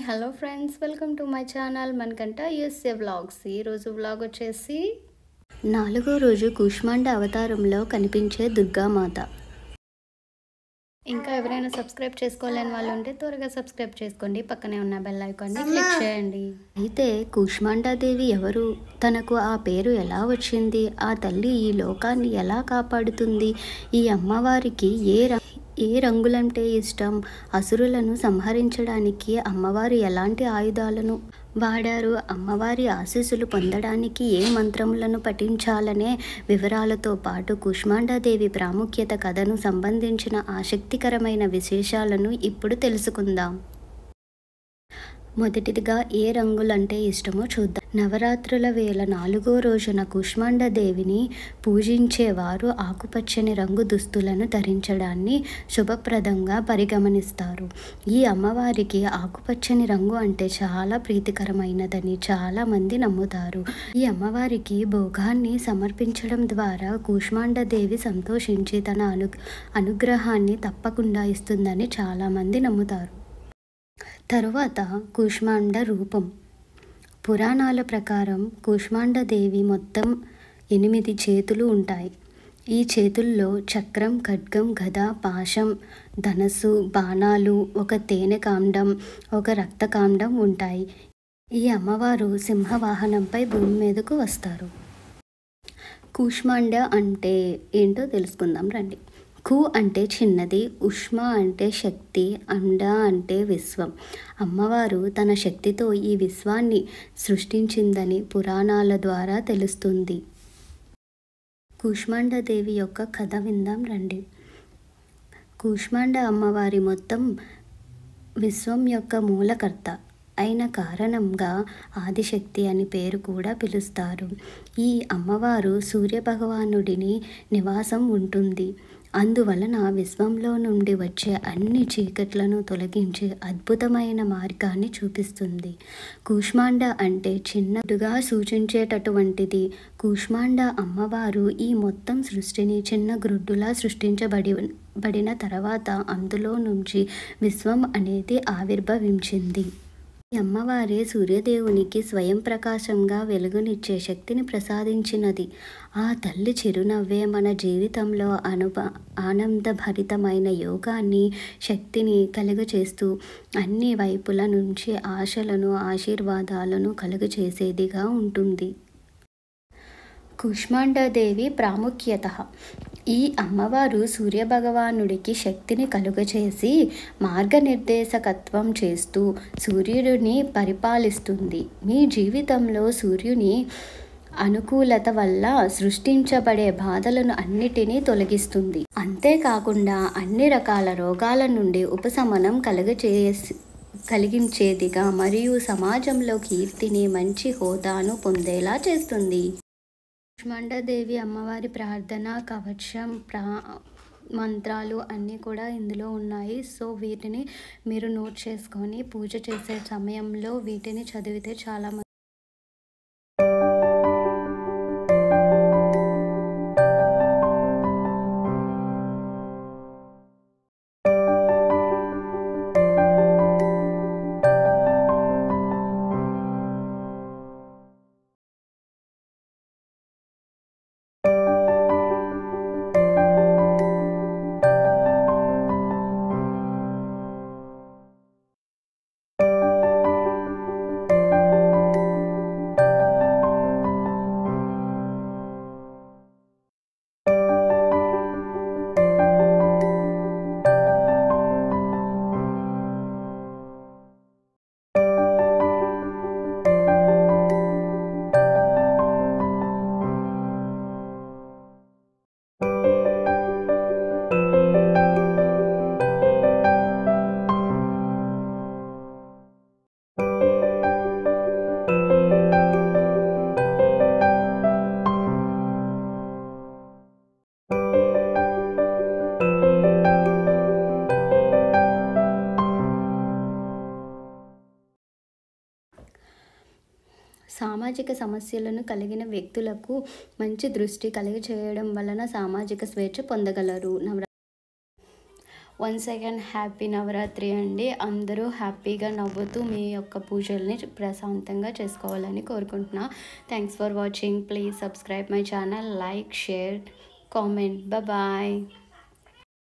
hello friends welcome to my channel మనకంట USA vlogs ఈరోజు vlog వచ్చేసి నాలుగో రోజు కూష్మాండ అవతారంలో కనిపించే దుర్గామాత ఇంకా ఎవరైనా సబ్స్క్రైబ్ చేసుకోలేని వాళ్ళు ఉంటే త్వరగా సబ్స్క్రైబ్ చేసుకోండి పక్కనే ఉన్న బెల్ ఐకాన్ని క్లిక్ చేయండి అయితే కూష్మాండాదేవి ఎవరు తనకు ఆ పేరు ఎలా వచ్చింది ఆ తల్లి ఈ లోకాన్ని ఎలా కాపాడుతుంది ఈ అమ్మవారికి ఏ ర- ఏ రంగులంటే ఇష్టం అసురులను సంహరించడానికి అమ్మవారు ఎలాంటి ఆయుధాలను వాడారు అమ్మవారి ఆశీస్సులు పొందడానికి ఏ మంత్రములను పఠించాలనే వివరాలతో పాటు కుష్మాండాదేవి ప్రాముఖ్యత కథను సంబంధించిన ఆసక్తికరమైన విశేషాలను ఇప్పుడు తెలుసుకుందాం మొదటిదిగా ఏ రంగులంటే ఇష్టమో చూద్దాం నవరాత్రుల వేళ నాలుగో రోజున కుష్మాండ దేవిని పూజించేవారు ఆకుపచ్చని రంగు దుస్తులను ధరించడాన్ని శుభప్రదంగా పరిగమనిస్తారు ఈ అమ్మవారికి ఆకుపచ్చని రంగు అంటే చాలా ప్రీతికరమైనదని చాలా మంది నమ్ముతారు ఈ అమ్మవారికి భోగాన్ని సమర్పించడం ద్వారా కూష్మాండ దేవి సంతోషించి తన అను అనుగ్రహాన్ని తప్పకుండా ఇస్తుందని చాలామంది నమ్ముతారు తరువాత కూష్మాండ రూపం పురాణాల ప్రకారం కూష్మాండ దేవి మొత్తం ఎనిమిది చేతులు ఉంటాయి ఈ చేతుల్లో చక్రం ఖడ్గం గద పాశం ధనస్సు బాణాలు ఒక తేనె కాండం ఒక రక్తకాండం ఉంటాయి ఈ అమ్మవారు సింహవాహనంపై భూమి మీదకు వస్తారు కూష్మాండ అంటే ఏంటో తెలుసుకుందాం రండి కు అంటే చిన్నది ఉష్మ అంటే శక్తి అండ అంటే విశ్వం అమ్మవారు తన శక్తితో ఈ విశ్వాన్ని సృష్టించిందని పురాణాల ద్వారా తెలుస్తుంది కూష్మాండదేవి యొక్క కథ విందాం రండి కూష్మాండ అమ్మవారి మొత్తం విశ్వం యొక్క మూలకర్త అయిన కారణంగా ఆదిశక్తి అని పేరు కూడా పిలుస్తారు ఈ అమ్మవారు సూర్యభగవానుడిని నివాసం ఉంటుంది అందువలన విశ్వంలో నుండి వచ్చే అన్ని చీకట్లను తొలగించి అద్భుతమైన మార్గాన్ని చూపిస్తుంది కూష్మాండ అంటే చిన్నదిగా సూచించేటటువంటిది కూష్మాండ అమ్మవారు ఈ మొత్తం సృష్టిని చిన్న గ్రుడ్డులా సృష్టించబడి బడిన తర్వాత అందులో నుంచి విశ్వం అనేది ఆవిర్భవించింది ఈ అమ్మవారే సూర్యదేవునికి స్వయం ప్రకాశంగా వెలుగునిచ్చే శక్తిని ప్రసాదించినది ఆ తల్లి చిరునవ్వే మన జీవితంలో అనుభ ఆనందభరితమైన యోగాన్ని శక్తిని కలుగచేస్తూ అన్ని వైపుల నుంచి ఆశలను ఆశీర్వాదాలను కలుగచేసేదిగా ఉంటుంది కుష్మాండదేవి ప్రాముఖ్యత ఈ అమ్మవారు సూర్యభగవానుడికి శక్తిని కలుగచేసి మార్గనిర్దేశకత్వం చేస్తూ సూర్యుడిని పరిపాలిస్తుంది మీ జీవితంలో సూర్యుని అనుకూలత వల్ల సృష్టించబడే బాధలను అన్నిటినీ తొలగిస్తుంది అంతేకాకుండా అన్ని రకాల రోగాల నుండి ఉపశమనం కలుగచేసి కలిగించేదిగా మరియు సమాజంలో కీర్తిని మంచి హోదాను పొందేలా చేస్తుంది కుష్మాండదేవి అమ్మవారి ప్రార్థన కవచం ప్రా మంత్రాలు అన్నీ కూడా ఇందులో ఉన్నాయి సో వీటిని మీరు నోట్ చేసుకొని పూజ చేసే సమయంలో వీటిని చదివితే చాలా మ- సామాజిక సమస్యలను కలిగిన వ్యక్తులకు మంచి దృష్టి కలిగ చేయడం వలన సామాజిక స్వేచ్ఛ పొందగలరు నవరా వన్ సెకండ్ హ్యాపీ నవరాత్రి అండి అందరూ హ్యాపీగా నవ్వుతూ మీ యొక్క పూజల్ని ప్రశాంతంగా చేసుకోవాలని కోరుకుంటున్నా thanks for watching please subscribe my channel like share comment bye